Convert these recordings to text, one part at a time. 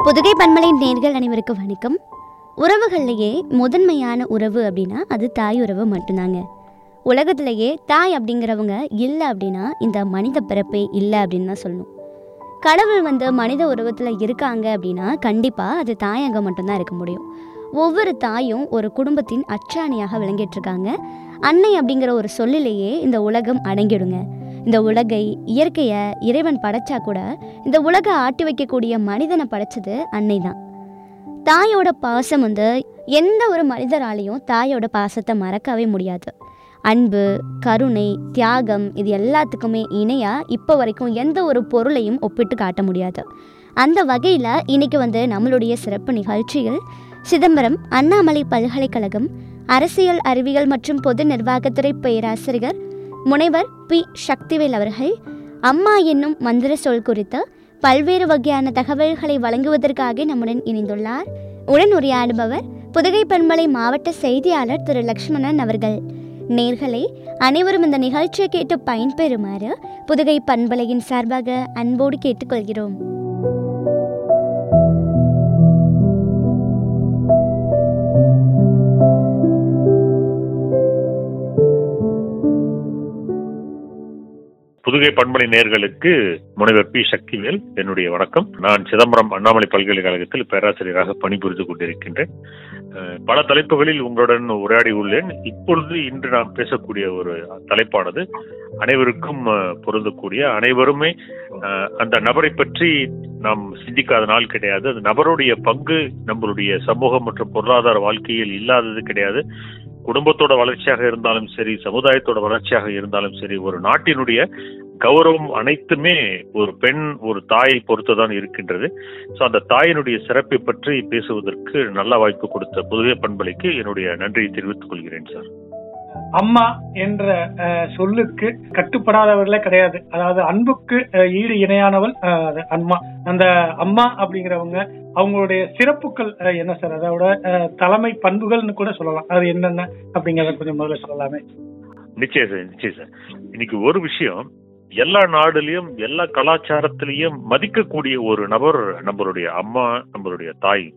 புதுகை பன்மலை நேர்கள் அனைவருக்கும் வணக்கம் உறவுகள்லையே முதன்மையான உறவு அப்படின்னா அது தாய் உறவு மட்டும்தாங்க உலகத்திலேயே தாய் அப்படிங்கிறவங்க இல்லை அப்படின்னா இந்த மனித பிறப்பே இல்லை அப்படின்னு தான் சொல்லணும் கடவுள் வந்து மனித உருவத்தில் இருக்காங்க அப்படின்னா கண்டிப்பாக அது தாயங்க மட்டும்தான் இருக்க முடியும் ஒவ்வொரு தாயும் ஒரு குடும்பத்தின் அச்சாணியாக விளங்கிட்டு இருக்காங்க அன்னை அப்படிங்கிற ஒரு சொல்லிலேயே இந்த உலகம் அடங்கிடுங்க இந்த உலகை இயற்கையை இறைவன் படைச்சா கூட இந்த உலகை ஆட்டி வைக்கக்கூடிய மனிதனை படைச்சது அன்னை தான் தாயோட பாசம் வந்து எந்த ஒரு மனிதராலையும் தாயோட பாசத்தை மறக்கவே முடியாது அன்பு கருணை தியாகம் இது எல்லாத்துக்குமே இணையாக இப்போ வரைக்கும் எந்த ஒரு பொருளையும் ஒப்பிட்டு காட்ட முடியாது அந்த வகையில் இன்னைக்கு வந்து நம்மளுடைய சிறப்பு நிகழ்ச்சியில் சிதம்பரம் அண்ணாமலை பல்கலைக்கழகம் அரசியல் அறிவியல் மற்றும் பொது நிர்வாகத்துறை பேராசிரியர் முனைவர் பி சக்திவேல் அவர்கள் அம்மா என்னும் மந்திர சொல் குறித்து பல்வேறு வகையான தகவல்களை வழங்குவதற்காக நம்முடன் இணைந்துள்ளார் உடன் உரையாடுபவர் புதுகை பண்பலை மாவட்ட செய்தியாளர் திரு லக்ஷ்மணன் அவர்கள் நேர்களே அனைவரும் இந்த நிகழ்ச்சியை கேட்டு பயன்பெறுமாறு புதுகை பண்பலையின் சார்பாக அன்போடு கேட்டுக்கொள்கிறோம் புதுகை பண்பலை நேர்களுக்கு முனைவர் பி சக்திவேல் என்னுடைய வணக்கம் நான் சிதம்பரம் அண்ணாமலை பல்கலைக்கழகத்தில் பேராசிரியராக பணிபுரிந்து கொண்டிருக்கின்றேன் அஹ், பல தலைப்புகளில் உங்களுடன் உரையாடி உள்ளேன் இப்பொழுது இன்று நாம் பேசக்கூடிய ஒரு தலைப்பானது அனைவருக்கும் அஹ், பொருந்தக்கூடிய அனைவருமே அஹ், அந்த நபரை பற்றி நாம் சிந்திக்காத நாள் கிடையாது அந்த நபருடைய பங்கு நம்மளுடைய சமூக மற்றும் பொருளாதார வாழ்க்கையில் இல்லாதது கிடையாது குடும்பத்தோட வளர்ச்சியாக இருந்தாலும் சரி சமுதாயத்தோட வளர்ச்சியாக இருந்தாலும் சரி ஒரு நாட்டினுடைய கௌரவம் அனைத்துமே ஒரு பெண் ஒரு தாயை பொறுத்துதான் இருக்கின்றது ஸோ அந்த தாயினுடைய சிறப்பை பற்றி பேசுவதற்கு நல்ல வாய்ப்பு கொடுத்த புதுவை பண்பலைக்கு என்னுடைய நன்றியை தெரிவித்துக் கொள்கிறேன் சார் அம்மா என்ற அஹ், சொல்லுக்கு கட்டுப்படாதவர்களே கிடையாது அதாவது அன்புக்கு அஹ், ஈடு இணையானவள் அஹ், அது அம்மா அந்த அம்மா அப்படிங்கிறவங்க அவங்களுடைய சிறப்புகள் அஹ், என்ன சார் அதோட அஹ், தலைமை பண்புகள்னு கூட சொல்லலாம் அது என்னென்ன அப்படிங்கறத கொஞ்சம் முதல்ல சொல்லலாமே நிச்சயம் சார் நிச்சயம் சார் இன்னைக்கு ஒரு விஷயம் எல்லா நாடுலயும் எல்லா கலாச்சாரத்திலையும் மதிக்கக்கூடிய ஒரு நபர் நம்மளுடைய அம்மா நம்மளுடைய தாய்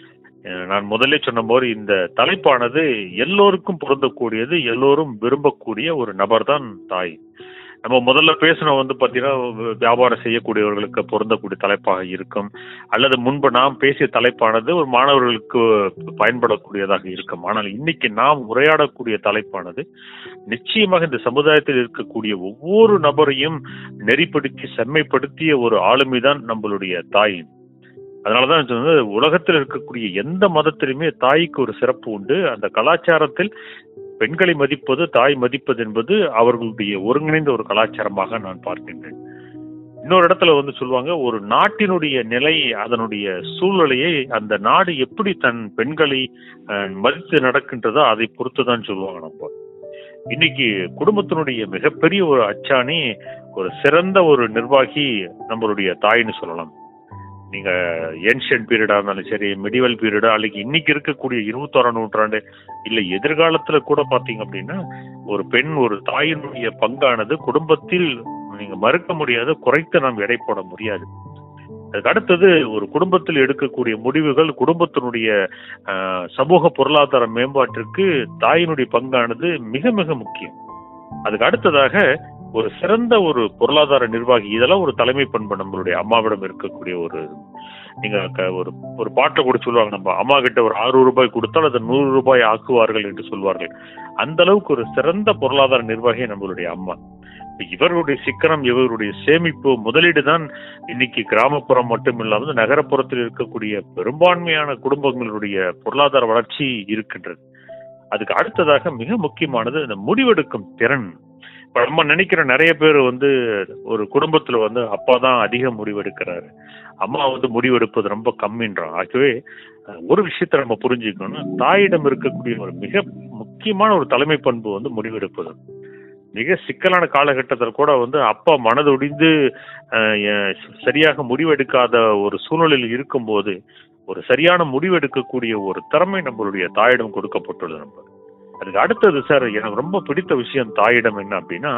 அஹ் நான் முதல்ல சொன்ன மாதிரி இந்த தலைப்பானது எல்லோருக்கும் பொருந்தக்கூடியது எல்லோரும் விரும்பக்கூடிய ஒரு நபர் தான் தாய் நம்ம முதல்ல பேசின வந்து பாத்தீங்கன்னா வி- வியாபாரம் செய்யக்கூடியவர்களுக்கு பொருந்தக்கூடிய தலைப்பாக இருக்கும் அல்லது முன்பு நாம் பேசிய தலைப்பானது ஒரு மாணவர்களுக்கு பயன்படக்கூடியதாக இருக்கும் ஆனால் இன்னைக்கு நாம் உரையாடக்கூடிய தலைப்பானது நிச்சயமாக இந்த சமுதாயத்தில் இருக்கக்கூடிய ஒவ்வொரு நபரையும் நெறிப்படுத்தி செம்மைப்படுத்திய ஒரு ஆளுமைதான் நம்மளுடைய தாய் அதனாலதான் சொன்னது உலகத்தில் இருக்கக்கூடிய எந்த மதத்திலுமே தாய்க்கு ஒரு சிறப்பு உண்டு அந்த கலாச்சாரத்தில் பெண்களை மதிப்பது தாய் மதிப்பது என்பது அவர்களுடைய ஒருங்கிணைந்த ஒரு கலாச்சாரமாக நான் பார்க்கின்றேன் இன்னொரு இடத்துல வந்து சொல்லுவாங்க ஒரு நாட்டினுடைய நிலை அதனுடைய சூழ்நிலையை அந்த நாடு எப்படி தன் பெண்களை அஹ், மதித்து நடக்கின்றதோ அதை பொறுத்து தான் சொல்லுவாங்க நம்ம இன்னைக்கு குடும்பத்தினுடைய மிகப்பெரிய ஒரு அச்சாணி ஒரு சிறந்த ஒரு நிர்வாகி நம்மளுடைய தாய்னு சொல்லலாம் நீங்க ஏன்ஷியன்ட் பீரியடா இருந்தாலும் சரி மெடிவல் பீரியடா அல்லது இன்னைக்கு இருக்கக்கூடிய இருபத்தோராம் நூற்றாண்டு இல்ல எதிர்காலத்துல கூட பாத்தீங்க அப்படின்னா ஒரு பெண் ஒரு தாயினுடைய பங்கானது குடும்பத்தில் நீங்க மறுக்க முடியாது குறைத்து நாம் எடை போட முடியாது அதுக்கு அடுத்தது ஒரு குடும்பத்தில் எடுக்கக்கூடிய முடிவுகள் குடும்பத்தினுடைய ஆஹ், சமூக பொருளாதார மேம்பாட்டிற்கு தாயினுடைய பங்கானது மிக மிக முக்கியம் அதுக்கு அடுத்ததாக ஒரு சிறந்த ஒரு பொருளாதார நிர்வாகி இதெல்லாம் ஒரு தலைமை பண்பு நம்மளுடைய அம்மாவிடம் இருக்கக்கூடிய ஒரு நீங்க க- ஒரு ஒரு பாட்டை கூட சொல்லுவாங்க நம்ம அம்மா கிட்ட ஒரு ஆறு ரூபாய் கொடுத்தால் அதை நூறு ரூபாய் ஆக்குவார்கள் என்று சொல்வார்கள் அந்த அளவுக்கு ஒரு சிறந்த பொருளாதார நிர்வாகி நம்மளுடைய அம்மா இப்ப இவர்களுடைய சிக்கனம் இவருடைய சேமிப்பு முதலீடு தான் இன்னைக்கு கிராமப்புறம் மட்டும் இல்லாமல் நகரப்புறத்தில் இருக்கக்கூடிய பெரும்பான்மையான குடும்பங்களுடைய பொருளாதார வளர்ச்சி இருக்கின்றது அதுக்கு அடுத்ததாக மிக முக்கியமானது இந்த முடிவெடுக்கும் திறன் இப்ப நம்ம நினைக்கிற நிறைய பேர் வந்து ஒரு குடும்பத்துல வந்து அப்பா தான் அதிக முடிவெடுக்கிறாரு அம்மா வந்து முடிவெடுப்பது ரொம்ப கம்மின்றான் ஆகவே அஹ், ஒரு விஷயத்த நம்ம புரிஞ்சுக்கணும்னா தாயிடம் இருக்கக்கூடிய ஒரு மிக முக்கியமான ஒரு தலைமை பண்பு வந்து முடிவெடுப்பது மிக சிக்கலான காலகட்டத்தில் கூட வந்து அப்பா மனதொடிந்து அஹ், எ- சரியாக முடிவெடுக்காத ஒரு சூழ்நிலையில் இருக்கும்போது ஒரு சரியான முடிவெடுக்கக்கூடிய ஒரு திறமை நம்மளுடைய தாயிடம் கொடுக்கப்பட்டுள்ளது நம்ம அதுக்கு அடுத்தது சார் எனக்கு ரொம்ப பிடித்த விஷயம் தாயிடம் என்ன அப்படின்னா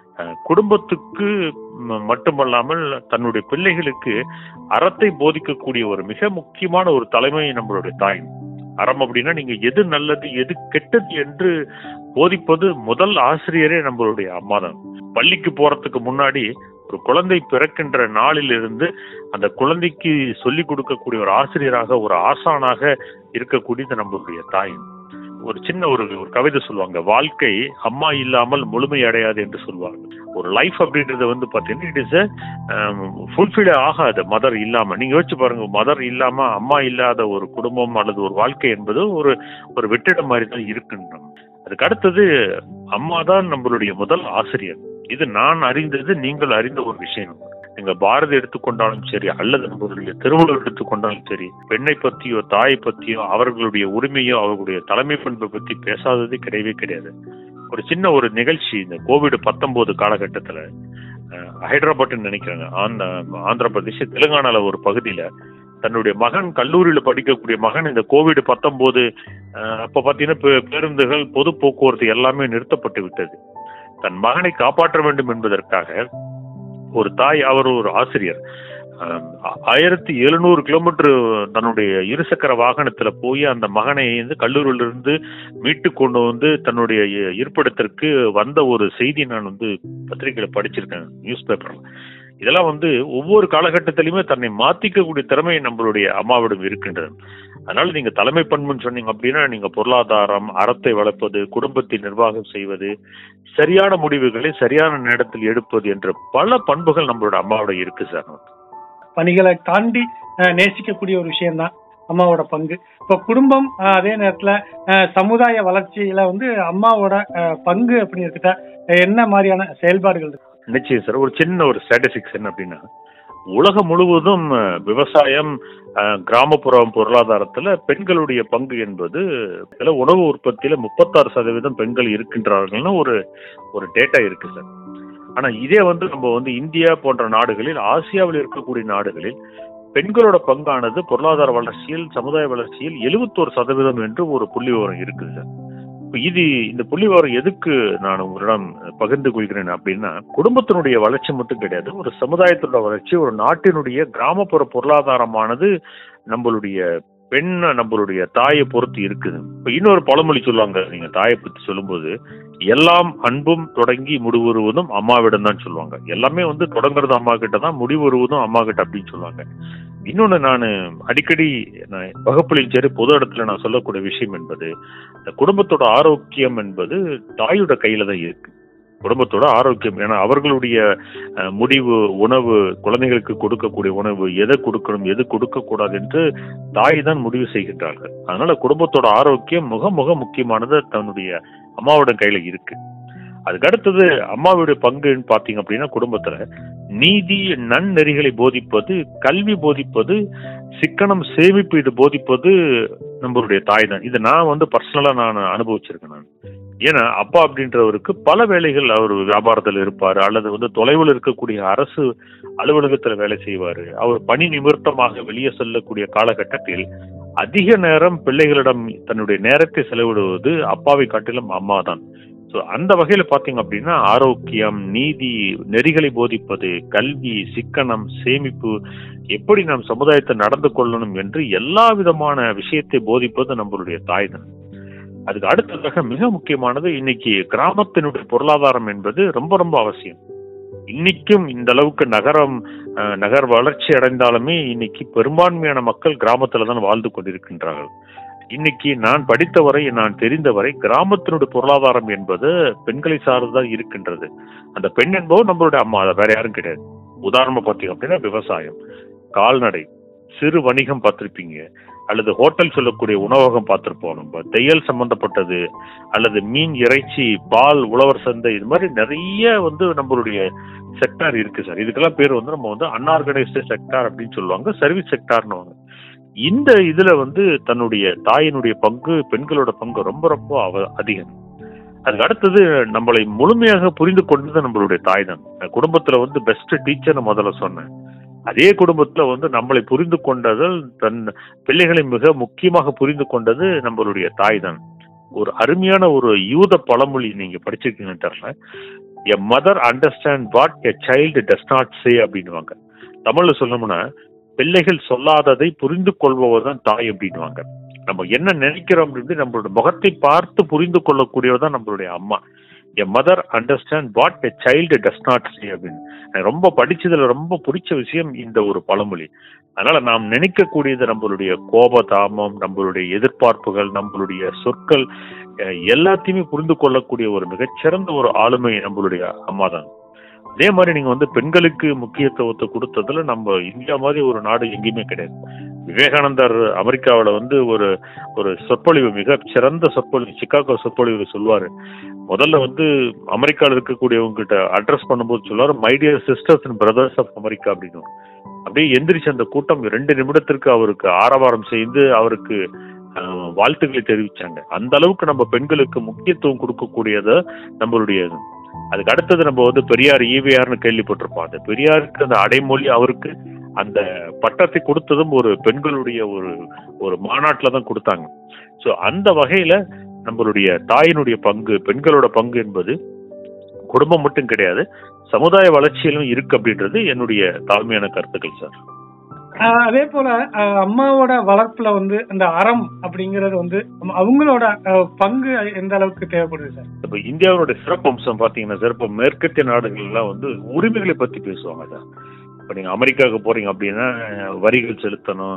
அஹ், குடும்பத்துக்கு ம- மட்டுமல்லாமல் தன்னுடைய பிள்ளைகளுக்கு அறத்தை போதிக்கக்கூடிய ஒரு மிக முக்கியமான ஒரு தலைமை நம்மளுடைய தாய் அறம் அப்படின்னா நீங்க எது நல்லது எது கெட்டது என்று போதிப்பது முதல் ஆசிரியரே நம்மளுடைய அம்மா தான் பள்ளிக்கு போறதுக்கு முன்னாடி ஒரு குழந்தை பிறக்கின்ற நாளிலிருந்து அந்த குழந்தைக்கு சொல்லிக் கொடுக்கக்கூடிய ஒரு ஆசிரியராக ஒரு ஆசானாக இருக்கக்கூடியது நம்மளுடைய தாய் ஒரு சின்ன ஒரு ஒரு கவிதை சொல்லுவாங்க வாழ்க்கை அம்மா இல்லாமல் முழுமை அடையாது என்று சொல்லுவாங்க ஒரு லைஃப் அப்படின்றது வந்து பாத்தீங்கன்னா இட் இஸ் ஃபுல்ஃபில் ஆகாது மதர் இல்லாம நீங்க யோசிச்சு பாருங்க மதர் இல்லாம அம்மா இல்லாத ஒரு குடும்பம் அல்லது ஒரு வாழ்க்கை என்பது ஒரு ஒரு வெற்றிடம் மாதிரி தான் இருக்குன்றோம் அதுக்கு அடுத்தது அம்மா தான் நம்மளுடைய முதல் ஆசிரியர் இது நான் அறிந்தது நீங்கள் அறிந்த ஒரு விஷயம் நீங்க பாரதி எடுத்துக்கொண்டாலும் சரி அல்லது நம்மளுடைய திருவள்ளுவர் எடுத்துக்கொண்டாலும் சரி பெண்ணை பத்தியோ தாயை பத்தியோ அவர்களுடைய உரிமையோ அவர்களுடைய தலைமை பண்பை பத்தி பேசாததே கிடையவே கிடையாது ஒரு சின்ன ஒரு நிகழ்ச்சி இந்த கோவிட் பத்தொன்பது காலகட்டத்துல அஹ், ஹைதராபாத்னு நினைக்கிறாங்க ஆந்திர ஆந்திர பிரதேஷ் தெலுங்கானால ஒரு பகுதியில தன்னுடைய மகன் கல்லூரியில படிக்கக்கூடிய மகன் இந்த கோவிட் பத்தொன்பது அப்ப பாத்தீங்கன்னா பே- பேருந்துகள் பொது போக்குவரத்து எல்லாமே நிறுத்தப்பட்டு விட்டது தன் மகனை காப்பாற்ற வேண்டும் என்பதற்காக ஒரு தாய் அவர் ஒரு ஆசிரியர் ஆம், ஆயிரத்தி எழுநூறு கிலோமீட்டர் தன்னுடைய இருசக்கர வாகனத்துல போய் அந்த மகனை வந்து கல்லூரியிலிருந்து மீட்டு கொண்டு வந்து தன்னுடைய இ- இருப்பிடத்திற்கு வந்த ஒரு செய்தி நான் வந்து பத்திரிகையில படிச்சிருக்கேன் நியூஸ் பேப்பர்ல இதெல்லாம் வந்து ஒவ்வொரு காலகட்டத்திலுமே தன்னை மாத்திக்கக்கூடிய திறமை நம்மளுடைய அம்மாவிடம் இருக்கின்றது அதனால நீங்க தலைமை பண்புன்னு சொன்னீங்க அப்படின்னா நீங்க பொருளாதாரம் அறத்தை வளர்ப்பது குடும்பத்தை நிர்வாகம் செய்வது சரியான முடிவுகளை சரியான நேரத்தில் எடுப்பது என்ற பல பண்புகள் நம்மளோட அம்மாவோட இருக்கு சார் பணிகளை தாண்டி அஹ், நேசிக்கக்கூடிய ஒரு விஷயம்தான் அம்மாவோட பங்கு இப்போ குடும்பம் அஹ், அதே நேரத்துல அஹ், சமுதாய வளர்ச்சியில வந்து அம்மாவோட அஹ், பங்கு அப்படின்னு எடுத்துட்டா அஹ், என்ன மாதிரியான செயல்பாடுகள் இருக்கு நிச்சயம் சார் ஒரு சின்ன ஒரு ஸ்டாட்டிஸ்டிக்ஸ் என்ன அப்படின்னா உலகம் முழுவதும் அஹ், விவசாயம் அஹ், கிராமப்புற பொருளாதாரத்துல பெண்களுடைய பங்கு என்பது இதுல உணவு உற்பத்தியில முப்பத்தாறு சதவீதம் பெண்கள் இருக்கின்றார்கள்னு ஒரு ஒரு டேட்டா இருக்கு சார் ஆனா இதே வந்து நம்ம வந்து இந்தியா போன்ற நாடுகளில் ஆசியாவில் இருக்கக்கூடிய நாடுகளில் பெண்களோட பங்கானது பொருளாதார வளர்ச்சியில் சமுதாய வளர்ச்சியில் எழுபத்தோரு சதவீதம் என்று ஒரு புள்ளி விவரம் இருக்குது சார் இப்ப இது இந்த புள்ளி விவரம் எதுக்கு நான் உங்களிடம் பகிர்ந்து கொள்கிறேன் அப்படின்னா குடும்பத்தினுடைய வளர்ச்சி மட்டும் கிடையாது ஒரு சமுதாயத்தோட வளர்ச்சி ஒரு நாட்டினுடைய கிராமப்புற பொருளாதாரமானது நம்மளுடைய பெண் நம்மளுடைய தாயை பொறுத்து இருக்குது இப்ப இன்னொரு பழமொழி சொல்லுவாங்க நீங்க தாயை பத்தி சொல்லும்போது எல்லாம் அன்பும் தொடங்கி முடிவுறுவதும் அம்மாவிடம் தான் சொல்லுவாங்க எல்லாமே வந்து தொடங்குறது அம்மா கிட்ட தான் முடிவுறுவதும் அம்மா கிட்ட அப்படின்னு சொல்லுவாங்க இன்னொன்னு நான் அடிக்கடி நான் வகுப்புலையும் சரி பொது இடத்துல நான் சொல்லக்கூடிய விஷயம் என்பது இந்த குடும்பத்தோட ஆரோக்கியம் என்பது தாயோட கையில தான் இருக்கு குடும்பத்தோட ஆரோக்கியம் ஏன்னா அவர்களுடைய அஹ், முடிவு உணவு குழந்தைகளுக்கு கொடுக்கக்கூடிய உணவு எதை கொடுக்கணும் எது கொடுக்க கூடாது என்று தாய் தான் முடிவு செய்கின்றார்கள் அதனால குடும்பத்தோட ஆரோக்கியம் மிக மிக முக்கியமானது தன்னுடைய அம்மாவோட கையில இருக்கு அதுக்கு அடுத்தது அம்மாவுடைய பங்குன்னு பாத்தீங்க அப்படின்னா குடும்பத்துல நீதி நன்னெறிகளை போதிப்பது கல்வி போதிப்பது சிக்கனம் சேமிப்பு இது போதிப்பது நம்மளுடைய தாய் தான் இது நான் வந்து பர்சனலா நான் அனுபவிச்சிருக்கேன் நான் ஏன்னா அப்பா அப்படின்றவருக்கு பல வேலைகள் அவர் வியாபாரத்தில் இருப்பாரு அல்லது வந்து தொலைவில் இருக்கக்கூடிய அரசு அலுவலகத்துல வேலை செய்வாரு அவர் பணி நிமித்தமாக வெளியே செல்லக்கூடிய காலகட்டத்தில் அதிக நேரம் பிள்ளைகளிடம் தன்னுடைய நேரத்தை செலவிடுவது அப்பாவை காட்டிலும் அம்மா தான் ஸோ அந்த வகையில பாத்தீங்க அப்படின்னா ஆரோக்கியம் நீதி நெறிகளை போதிப்பது கல்வி சிக்கனம் சேமிப்பு எப்படி நாம் சமுதாயத்தை நடந்து கொள்ளணும் என்று எல்லா விதமான விஷயத்தை போதிப்பது நம்மளுடைய தாய் தான் அதுக்கு அடுத்ததாக மிக முக்கியமானது இன்னைக்கு கிராமத்தினுடைய பொருளாதாரம் என்பது ரொம்ப ரொம்ப அவசியம் இன்னைக்கும் இந்த அளவுக்கு நகரம் அஹ், நகர் வளர்ச்சி அடைந்தாலுமே இன்னைக்கு பெரும்பான்மையான மக்கள் கிராமத்துல தான் வாழ்ந்து கொண்டிருக்கின்றார்கள் இன்னைக்கு நான் படித்தவரை நான் தெரிந்தவரை கிராமத்தினுடைய பொருளாதாரம் என்பது பெண்களை சார்ந்துதான் இருக்கின்றது அந்த பெண் என்பவர் நம்மளுடைய அம்மா அதை வேற யாரும் கிடையாது உதாரணமா பார்த்தீங்க அப்படின்னா விவசாயம் கால்நடை சிறு வணிகம் பார்த்திருப்பீங்க அல்லது ஹோட்டல் சொல்லக்கூடிய உணவகம் பார்த்திருப்போம் நம்ம தையல் சம்பந்தப்பட்டது அல்லது மீன் இறைச்சி பால் உழவர் சந்தை இது மாதிரி நிறைய வந்து நம்மளுடைய செக்டார் இருக்கு சார் இதுக்கெல்லாம் பேர் வந்து நம்ம வந்து அன்ஆர்கனைஸ்டு செக்டார் அப்படின்னு சொல்லுவாங்க சர்வீஸ் செக்டார்னு இந்த இதுல வந்து தன்னுடைய தாயினுடைய பங்கு பெண்களோட பங்கு ரொம்ப ரொம்ப அவ அதிகம் அதுக்கு அடுத்தது நம்மளை முழுமையாக புரிந்து கொண்டது நம்மளுடைய தாய் தான் குடும்பத்துல வந்து பெஸ்ட் டீச்சர்னு முதல்ல சொன்னேன் அதே குடும்பத்துல வந்து நம்மளை புரிந்து கொண்டதில் தன் பிள்ளைகளை மிக முக்கியமாக புரிந்து கொண்டது நம்மளுடைய தாய் தான் ஒரு அருமையான ஒரு யூத பழமொழி நீங்க படிச்சிருக்கீங்கன்னு தெரியல a mother understand what a child does not say அப்படின்னுவாங்க தமிழ்ல சொல்லணும்னா பிள்ளைகள் சொல்லாததை புரிந்து கொள்பவர் தான் தாய் அப்படின்னுவாங்க நம்ம என்ன நினைக்கிறோம் அப்படின்னு நம்மளோட முகத்தை பார்த்து புரிந்து கொள்ளக்கூடியவர் தான் நம்மளுடைய அம்மா a mother understand what a child does not say அப்படின்னு எனக்கு ரொம்ப படிச்சதுல ரொம்ப பிடிச்ச விஷயம் இந்த ஒரு பழமொழி அதனால நாம் நினைக்கக்கூடியது நம்மளுடைய கோபதாமம் நம்மளுடைய எதிர்பார்ப்புகள் நம்மளுடைய சொற்கள் அஹ், எல்லாத்தையுமே புரிந்து கொள்ளக்கூடிய ஒரு மிகச்சிறந்த ஒரு ஆளுமை நம்மளுடைய அம்மா தான் அதே மாதிரி நீங்க வந்து பெண்களுக்கு முக்கியத்துவத்தை கொடுத்ததுல நம்ம இந்தியா மாதிரி ஒரு நாடு எங்கேயுமே கிடையாது விவேகானந்தர் அமெரிக்காவுல வந்து ஒரு ஒரு சொற்பொழிவு மிக சிறந்த சொற்பொழிவு சிக்காகோ சொற்பொழிவு சொல்லுவாரு முதல்ல வந்து அமெரிக்காவில் இருக்கக்கூடியவங்க கிட்ட அட்ரஸ் பண்ணும்போது சொல்லுவாரு my dear sisters and brothers of America அப்படின்னு அப்படியே எந்திரிச்சு அந்த கூட்டம் ரெண்டு நிமிடத்திற்கு அவருக்கு ஆரவாரம் செய்து அவருக்கு அஹ், வாழ்த்துக்களை தெரிவிச்சாங்க அந்த அளவுக்கு நம்ம பெண்களுக்கு முக்கியத்துவம் கொடுக்கக்கூடியது நம்மளுடைய இது. அதுக்கு அடுத்தது நம்ம வந்து பெரியார் ஈவிஆர்னு கேள்விப்பட்டிருப்போம் அந்த பெரியாருக்கு அந்த அடைமொழி அவருக்கு அந்த பட்டத்தை கொடுத்ததும் ஒரு பெண்களுடைய ஒரு ஒரு மாநாட்டில் தான் கொடுத்தாங்க ஸோ அந்த வகையில நம்மளுடைய தாயினுடைய பங்கு பெண்களோட பங்கு என்பது குடும்பம் மட்டும் கிடையாது சமுதாய வளர்ச்சியிலும் இருக்கு அப்படின்றது என்னுடைய தாழ்மையான கருத்துக்கள் சார் ஆஹ் அதே போல ஆஹ் அம்மாவோட வளர்ப்புல வந்து இந்த அறம் அப்படிங்கறது வந்து அம்- அவங்களோட ஆஹ் பங்கு எந்த அளவுக்கு தேவைப்படுது சார் இப்ப இந்தியாவோட சிறப்பு அம்சம் பாத்தீங்கன்னா சார் இப்போ மேற்கத்திய நாடுகள் எல்லாம் வந்து உரிமைகளை பத்தி பேசுவாங்க சார் இப்ப நீங்க அமெரிக்காவுக்கு போறீங்க அப்படின்னா அஹ், வரிகள் செலுத்தணும்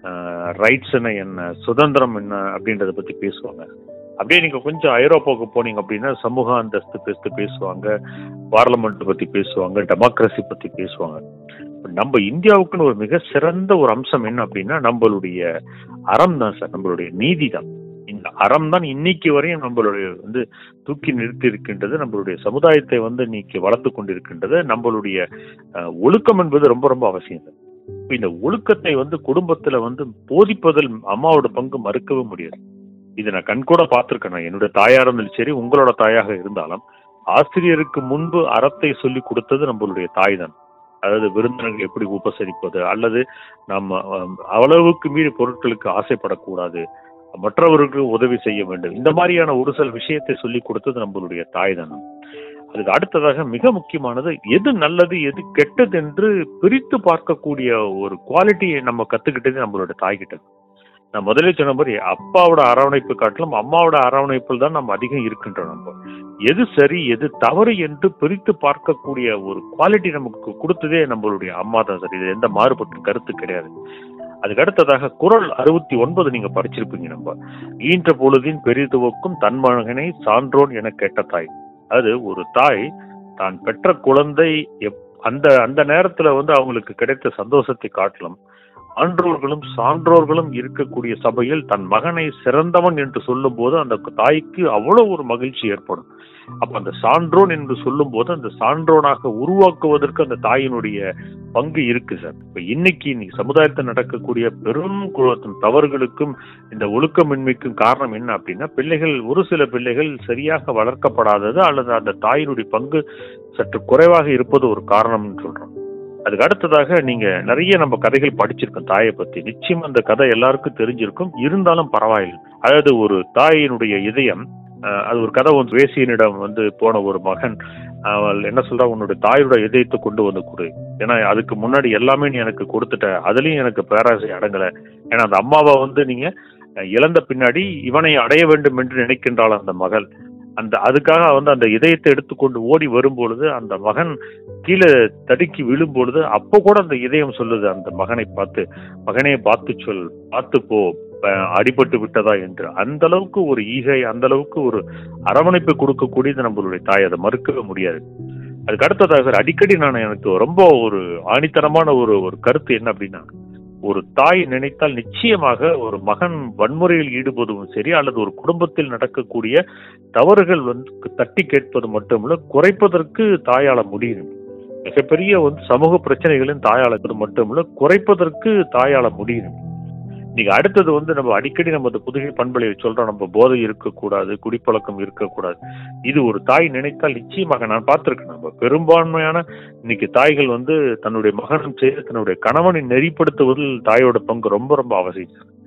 ரைட்ஸ்னா என்ன சுதந்திரம் என்ன அப்படின்றத பத்தி பேசுவாங்க அப்படியே நீங்க கொஞ்சம் ஐரோப்பாவுக்கு போனீங்க அப்படின்னா சமூக அந்தஸ்து பேசு பேசுவாங்க பார்லமெண்ட் பத்தி பேசுவாங்க டெமோக்ரஸி பத்தி பேசுவாங்க இப்ப நம்ம இந்தியாவுக்குன்னு ஒரு மிக சிறந்த ஒரு அம்சம் என்ன அப்படின்னா நம்மளுடைய அறம் தான் சார் நம்மளுடைய நீதி தான் இந்த அறம் தான் இன்னைக்கு வரையும் நம்மளுடைய வந்து தூக்கி நிறுத்தி இருக்கின்றது நம்மளுடைய சமுதாயத்தை வந்து இன்னைக்கு வளர்த்து கொண்டிருக்கின்றது நம்மளுடைய அஹ், ஒழுக்கம் என்பது ரொம்ப ரொம்ப அவசியம் இப்ப இந்த ஒழுக்கத்தை வந்து குடும்பத்துல வந்து போதிப்பதில் அம்மாவோட பங்கு மறுக்கவே முடியாது இதை நான் கண்கூட பார்த்திருக்கேன் நான் என்னுடைய தாயார் இருந்தாலும் சரி உங்களோட தாயாக இருந்தாலும் ஆசிரியருக்கு முன்பு அறத்தை சொல்லி கொடுத்தது நம்மளுடைய தாய் தான் அதாவது விருந்தினர்கள் எப்படி உபசரிப்பது அல்லது நம்ம அஹ், அளவுக்கு மீறி பொருட்களுக்கு ஆசைப்படக்கூடாது மற்றவருக்கு உதவி செய்ய வேண்டும் இந்த மாதிரியான ஒரு சில விஷயத்தை சொல்லி கொடுத்தது நம்மளுடைய தாய் தான் அதுக்கு அடுத்ததாக மிக முக்கியமானது எது நல்லது எது கெட்டது என்று பிரித்து பார்க்கக்கூடிய ஒரு குவாலிட்டியை நம்ம கத்துக்கிட்டது நம்மளோட தாய்கிட்ட நான் முதல்ல சொன்ன மாதிரி அப்பாவோட அரவணைப்பு காட்டிலும் அம்மாவோட அரவணைப்பில் தான் நம்ம அதிகம் இருக்கின்றோம் நம்ம எது சரி எது தவறு என்று பிரித்து பார்க்கக்கூடிய ஒரு குவாலிட்டி நமக்கு கொடுத்ததே நம்மளுடைய அம்மா தான் சார் இது எந்த மாறுபட்ட கருத்து கிடையாது அதுக்கு அடுத்ததாக குரல் அறுபத்தி ஒன்பது நீங்க படிச்சிருப்பீங்க நம்ம ஈன்ற பொழுதின் பெரிதுவக்கும் தன் மகனை சான்றோன் என கேட்ட தாய் அது ஒரு தாய் தான் பெற்ற குழந்தை எப்- அந்த அந்த நேரத்துல வந்து அவங்களுக்கு கிடைத்த சந்தோஷத்தை காட்டிலும் ஆன்றோர்களும் சான்றோர்களும் இருக்கக்கூடிய சபையில் தன் மகனை சிறந்தவன் என்று சொல்லும் போது அந்த தாய்க்கு அவ்வளவு ஒரு மகிழ்ச்சி ஏற்படும் அப்ப அந்த சான்றோன் என்று சொல்லும் போது அந்த சான்றோனாக உருவாக்குவதற்கு அந்த தாயினுடைய பங்கு இருக்கு சார் இப்ப இன்னைக்கு இன்னைக்கு சமுதாயத்தில் நடக்கக்கூடிய பெரும் கு- தவறுகளுக்கும் இந்த ஒழுக்கமின்மைக்கும் காரணம் என்ன அப்படின்னா பிள்ளைகள் ஒரு சில பிள்ளைகள் சரியாக வளர்க்கப்படாதது அல்லது அந்த தாயினுடைய பங்கு சற்று குறைவாக இருப்பது ஒரு காரணம்னு சொல்றோம் அதுக்கு அடுத்ததாக நீங்க நிறைய நம்ம கதைகள் படிச்சிருக்கோம் தாயை பத்தி நிச்சயம் அந்த கதை எல்லாருக்கும் தெரிஞ்சிருக்கும் இருந்தாலும் பரவாயில்லை அதாவது ஒரு தாயினுடைய இதயம் அஹ், அது ஒரு கதை வந்து வேசியனிடம் வந்து போன ஒரு மகன் அவள் என்ன சொல்றா உன்னோட தாயோட இதயத்தை கொண்டு வந்து கொடு ஏன்னா அதுக்கு முன்னாடி எல்லாமே நீ எனக்கு கொடுத்துட்ட அதுலயும் எனக்கு பேராசை அடங்கல ஏன்னா அந்த அம்மாவை வந்து நீங்க அஹ், இழந்த பின்னாடி இவனை அடைய வேண்டும் என்று நினைக்கின்றாள் அந்த மகள் அந்த அதுக்காக வந்து அந்த இதயத்தை எடுத்துக்கொண்டு ஓடி வரும்பொழுது அந்த மகன் கீழே தடுக்கி விழும் பொழுது அப்போ கூட அந்த இதயம் சொல்லுது அந்த மகனை பார்த்து மகனே பார்த்து சொல் பார்த்து போ அஹ், அடிபட்டு விட்டதா என்று அந்த அளவுக்கு ஒரு ஈகை அந்த அளவுக்கு ஒரு அரவணைப்பு கொடுக்கக்கூடியது நம்மளுடைய தாய் அதை மறுக்கவே முடியாது அதுக்கு அடுத்ததாக அடிக்கடி நான் எனக்கு ரொம்ப ஒரு ஆணித்தனமான ஒரு ஒரு கருத்து என்ன அப்படின்னா ஒரு தாய் நினைத்தால் நிச்சயமாக ஒரு மகன் வன்முறையில் ஈடுபடுவதும் சரி அல்லது ஒரு குடும்பத்தில் நடக்கக்கூடிய தவறுகள் வந்து தட்டி கேட்பது மட்டுமல்ல குறைப்பதற்கு தாயால முடியும் மிகப்பெரிய வந்து சமூக பிரச்சனைகளின் தாயால மட்டுமல்ல குறைப்பதற்கு தாயால முடியும் நீங்க அடுத்தது வந்து நம்ம அடிக்கடி நம்ம இந்த புதுகை பண்பலையை சொல்றோம் நம்ம போதை இருக்கக்கூடாது குடிப்பழக்கம் இருக்கக்கூடாது இது ஒரு தாய் நினைத்தால் நிச்சயமாக நான் பார்த்திருக்கேன் நம்ம பெரும்பான்மையான இன்னைக்கு தாய்கள் வந்து தன்னுடைய மகனும் செய்து தன்னுடைய கணவனை நெறிப்படுத்துவதில் தாயோட பங்கு ரொம்ப ரொம்ப அவசியம்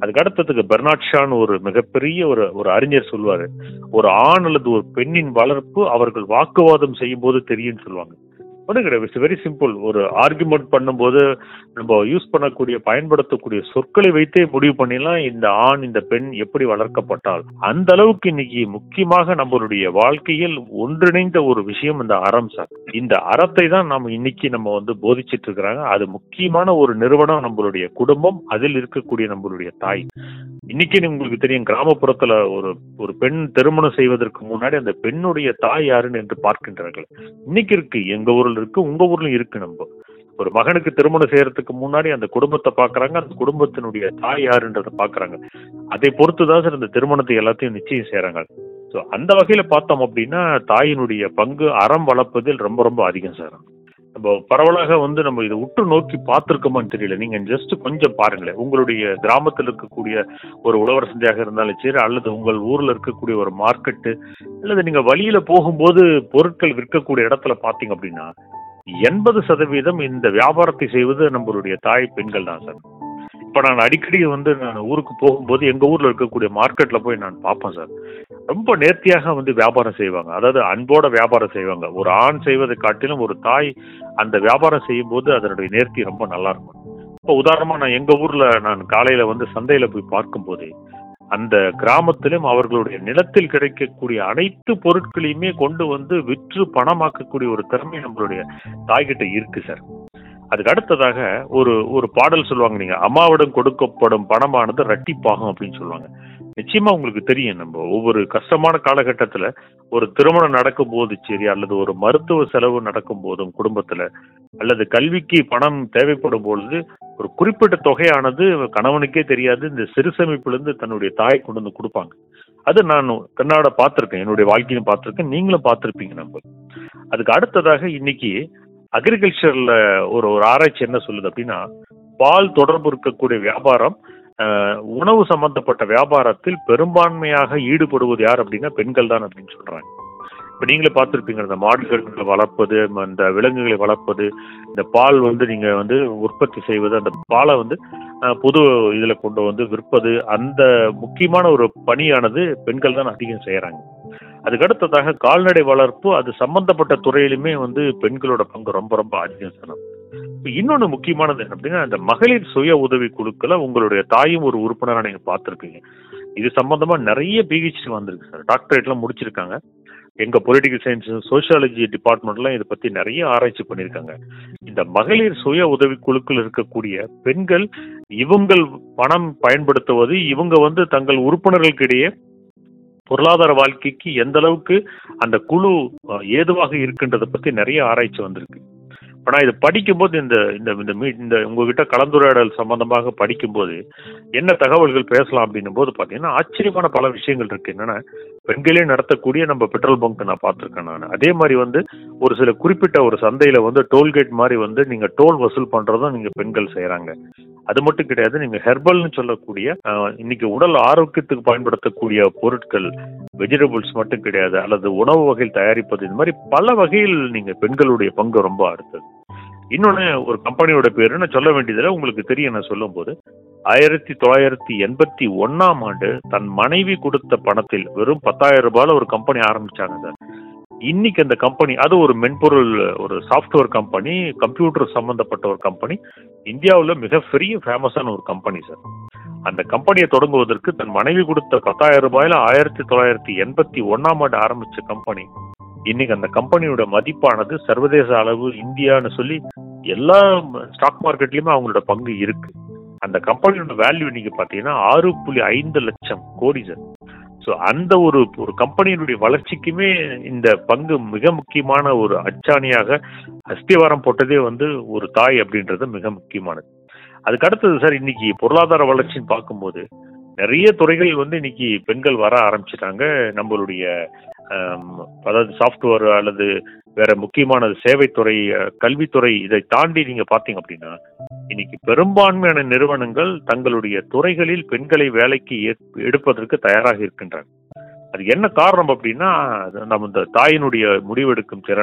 அதுக்கு அடுத்ததுக்கு பெர்னாட் ஷான்னு ஒரு மிகப்பெரிய ஒரு ஒரு அறிஞர் சொல்லுவாரு ஒரு ஆண் அல்லது ஒரு பெண்ணின் வளர்ப்பு அவர்கள் வாக்குவாதம் செய்யும் போது தெரியும்னு சொல்லுவாங்க ஒன்றும் கிடையாது இட்ஸ் வெரி சிம்பிள் ஒரு ஆர்குமெண்ட் பண்ணும்போது நம்ம யூஸ் பண்ணக்கூடிய பயன்படுத்தக்கூடிய சொற்களை வைத்தே முடிவு பண்ணிடலாம் இந்த ஆண் இந்த பெண் எப்படி வளர்க்கப்பட்டால் அந்த அளவுக்கு இன்னைக்கு முக்கியமாக நம்மளுடைய வாழ்க்கையில் ஒன்றிணைந்த ஒரு விஷயம் இந்த அறம் சார் இந்த அறத்தை தான் நம்ம இன்னைக்கு நம்ம வந்து போதிச்சிட்டு இருக்கிறாங்க அது முக்கியமான ஒரு நிறுவனம் நம்மளுடைய குடும்பம் அதில் இருக்கக்கூடிய நம்மளுடைய தாய் இன்னைக்கு உங்களுக்கு தெரியும் கிராமப்புறத்துல ஒரு ஒரு பெண் திருமணம் செய்வதற்கு முன்னாடி அந்த பெண்ணுடைய தாய் யாருன்னு என்று பார்க்கின்றார்கள் இன்னைக்கு இருக்கு எங்க ஊர்ல இருக்கு உங்க ஊர்லயும் இருக்கு நம்ம ஒரு மகனுக்கு திருமணம் செய்யறதுக்கு முன்னாடி அந்த குடும்பத்தை பாக்குறாங்க அந்த குடும்பத்தினுடைய தாய் யாருன்றதை பாக்குறாங்க அதை பொறுத்துதான் சார் இந்த திருமணத்தை எல்லாத்தையும் நிச்சயம் செய்யறாங்க ஸோ அந்த வகையில பார்த்தோம் அப்படின்னா தாயினுடைய பங்கு அறம் வளர்ப்பதில் ரொம்ப ரொம்ப அதிகம் சார் நம்ம பரவலாக வந்து நம்ம இதை உற்று நோக்கி பார்த்துருக்கோமான்னு தெரியல நீங்க ஜஸ்ட் கொஞ்சம் பாருங்களேன் உங்களுடைய கிராமத்தில் இருக்கக்கூடிய ஒரு உழவர் சந்தையாக இருந்தாலும் சரி அல்லது உங்கள் ஊர்ல இருக்கக்கூடிய ஒரு மார்க்கெட்டு அல்லது நீங்க வழியில போகும்போது பொருட்கள் விற்கக்கூடிய இடத்துல பாத்தீங்க அப்படின்னா எண்பது சதவீதம் இந்த வியாபாரத்தை செய்வது நம்மளுடைய தாய் பெண்கள் தான் சார் இப்ப நான் அடிக்கடி வந்து நான் ஊருக்கு போகும்போது எங்க ஊர்ல இருக்கக்கூடிய மார்க்கெட்ல போய் நான் பார்ப்பேன் சார் ரொம்ப நேர்த்தியாக வந்து வியாபாரம் செய்வாங்க அதாவது அன்போட வியாபாரம் செய்வாங்க ஒரு ஆண் செய்வதை காட்டிலும் ஒரு தாய் அந்த வியாபாரம் செய்யும் போது அதனுடைய நேர்த்தி ரொம்ப நல்லா இருக்கும் இப்போ உதாரணமா நான் எங்க ஊர்ல நான் காலையில வந்து சந்தையில போய் பார்க்கும்போது அந்த கிராமத்திலும் அவர்களுடைய நிலத்தில் கிடைக்கக்கூடிய அனைத்து பொருட்களையுமே கொண்டு வந்து விற்று பணமாக்கக்கூடிய ஒரு திறமை நம்மளுடைய தாய்கிட்ட இருக்கு சார் அதுக்கு அடுத்ததாக ஒரு ஒரு பாடல் சொல்லுவாங்க நீங்க அம்மாவிடம் கொடுக்கப்படும் பணமானது ரட்டிப்பாகும் அப்படின்னு சொல்லுவாங்க நிச்சயமா உங்களுக்கு தெரியும் நம்ம ஒவ்வொரு கஷ்டமான காலகட்டத்துல ஒரு திருமணம் நடக்கும் போது சரி அல்லது ஒரு மருத்துவ செலவு நடக்கும் போதும் குடும்பத்துல அல்லது கல்விக்கு பணம் தேவைப்படும் பொழுது ஒரு குறிப்பிட்ட தொகையானது கணவனுக்கே தெரியாது இந்த சிறு சேமிப்புலேருந்து தன்னுடைய தாய் கொண்டு வந்து கொடுப்பாங்க அது நான் கண்ணாட பார்த்துருக்கேன் என்னுடைய வாழ்க்கையும் பார்த்துருக்கேன் நீங்களும் பார்த்துருப்பீங்க நம்ம அதுக்கு அடுத்ததாக இன்னைக்கு அக்ரிகல்ச்சர்ல ஒரு ஒரு ஆராய்ச்சி என்ன சொல்லுது அப்படின்னா பால் தொடர்பு இருக்கக்கூடிய வியாபாரம் அஹ், உணவு சம்பந்தப்பட்ட வியாபாரத்தில் பெரும்பான்மையாக ஈடுபடுவது யார் அப்படின்னா பெண்கள் தான் அப்படின்னு சொல்றாங்க இப்ப நீங்களே பார்த்துருப்பீங்க இந்த மாடுகளை வளர்ப்பது அந்த விலங்குகளை வளர்ப்பது இந்த பால் வந்து நீங்க வந்து உற்பத்தி செய்வது அந்த பாலை வந்து அஹ், புது இதுல கொண்டு வந்து விற்பது அந்த முக்கியமான ஒரு பணியானது பெண்கள் தான் அதிகம் செய்யறாங்க அதுக்கு அடுத்ததாக கால்நடை வளர்ப்பு அது சம்பந்தப்பட்ட துறையிலுமே வந்து பெண்களோட பங்கு ரொம்ப ரொம்ப அதிகம் சார் இப்ப இன்னொன்னு முக்கியமானது என்ன அப்படின்னா இந்த மகளிர் சுய உதவி குழுக்களை உங்களுடைய தாயும் ஒரு உறுப்பினரா நீங்க பார்த்திருப்பீங்க இது சம்பந்தமா நிறைய பிஹெச்டி வந்திருக்கு சார் டாக்டரேட்லாம் முடிச்சிருக்காங்க எங்க பொலிட்டிக்கல் சயின்ஸ் சோசியாலஜி டிபார்ட்மெண்ட்லாம் இதை பத்தி நிறைய ஆராய்ச்சி பண்ணியிருக்காங்க இந்த மகளிர் சுய உதவி குழுக்கள் இருக்கக்கூடிய பெண்கள் இவங்கள் பணம் பயன்படுத்துவது இவங்க வந்து தங்கள் உறுப்பினர்களுக்கிடையே பொருளாதார வாழ்க்கைக்கு எந்த அளவுக்கு அந்த குழு அஹ், ஏதுவாக இருக்கின்றத பத்தி நிறைய ஆராய்ச்சி வந்திருக்கு ஆனா இது படிக்கும்போது இந்த இந்த இந்த மீ- இந்த உங்ககிட்ட கலந்துரையாடல் சம்பந்தமாக படிக்கும்போது என்ன தகவல்கள் பேசலாம் அப்படின்னும் போது பாத்தீங்கன்னா ஆச்சரியமான பல விஷயங்கள் இருக்கு என்னன்னா பெண்களே நடத்தக்கூடிய நம்ம பெட்ரோல் பங்க் நான் பார்த்திருக்கேன் நான் அதே மாதிரி வந்து ஒரு சில குறிப்பிட்ட ஒரு சந்தையில வந்து டோல்கேட் மாதிரி வந்து நீங்க டோல் வசூல் பண்றதும் நீங்க பெண்கள் செய்யறாங்க அது மட்டும் கிடையாது நீங்க ஹெர்பல்னு சொல்லக்கூடிய அஹ், இன்னைக்கு உடல் ஆரோக்கியத்துக்கு பயன்படுத்தக்கூடிய பொருட்கள் வெஜிடபிள்ஸ் மட்டும் கிடையாது அல்லது உணவு வகையில் தயாரிப்பது இந்த மாதிரி பல வகையில் நீங்க பெண்களுடைய பங்கு ரொம்ப அடுத்தது இன்னொன்னு ஒரு கம்பெனியோட பேரு நான் சொல்ல வேண்டியதில்லை உங்களுக்கு தெரியும் நான் சொல்லும் போது ஆயிரத்தி தொள்ளாயிரத்தி எண்பத்தி ஒன்னாம் ஆண்டு தன் மனைவி கொடுத்த பணத்தில் வெறும் பத்தாயிரம் ரூபாயில ஒரு கம்பெனி ஆரம்பிச்சாங்க சார் இன்னைக்கு அந்த கம்பெனி அது ஒரு மென்பொருள் ஒரு சாஃப்ட்வேர் கம்பெனி கம்ப்யூட்டர் சம்பந்தப்பட்ட ஒரு கம்பெனி இந்தியாவுல மிகப்பெரிய ஃபேமஸான ஒரு கம்பெனி சார் அந்த கம்பெனியை தொடங்குவதற்கு தன் மனைவி கொடுத்த பத்தாயிரம் ரூபாயில ஆயிரத்தி தொள்ளாயிரத்தி எண்பத்தி ஒன்னாம் ஆண்டு ஆரம்பிச்ச கம்பெனி இன்னைக்கு அந்த கம்பெனியோட மதிப்பானது சர்வதேச அளவு இந்தியான்னு சொல்லி எல்லா ஸ்டாக் மார்க்கெட்லயுமே அவங்களோட பங்கு இருக்கு அந்த கம்பெனியோட வேல்யூ இன்னைக்கு பாத்தீங்கன்னா ஆறு புள்ளி ஐந்து லட்சம் கோடி சார் ஸோ அந்த ஒரு ஒரு கம்பெனியினுடைய வளர்ச்சிக்குமே இந்த பங்கு மிக முக்கியமான ஒரு அச்சாணியாக அஸ்திவாரம் போட்டதே வந்து ஒரு தாய் அப்படின்றது மிக முக்கியமானது அதுக்கு அடுத்தது சார் இன்னைக்கு பொருளாதார வளர்ச்சின்னு பார்க்கும்போது நிறைய துறைகள் வந்து இன்னைக்கு பெண்கள் வர ஆரம்பிச்சிட்டாங்க நம்மளுடைய ஆம், அதாவது சாஃப்ட்வேர் அல்லது வேற முக்கியமான சேவைத்துறை அஹ், கல்வித்துறை இதை தாண்டி நீங்க பாத்தீங்க அப்படின்னா இன்னைக்கு பெரும்பான்மையான நிறுவனங்கள் தங்களுடைய துறைகளில் பெண்களை வேலைக்கு ஏற்- எடுப்பதற்கு தயாராக இருக்கின்றன அது என்ன காரணம் அப்படின்னா அது நம்ம இந்த தாயினுடைய முடிவெடுக்கும் திறன்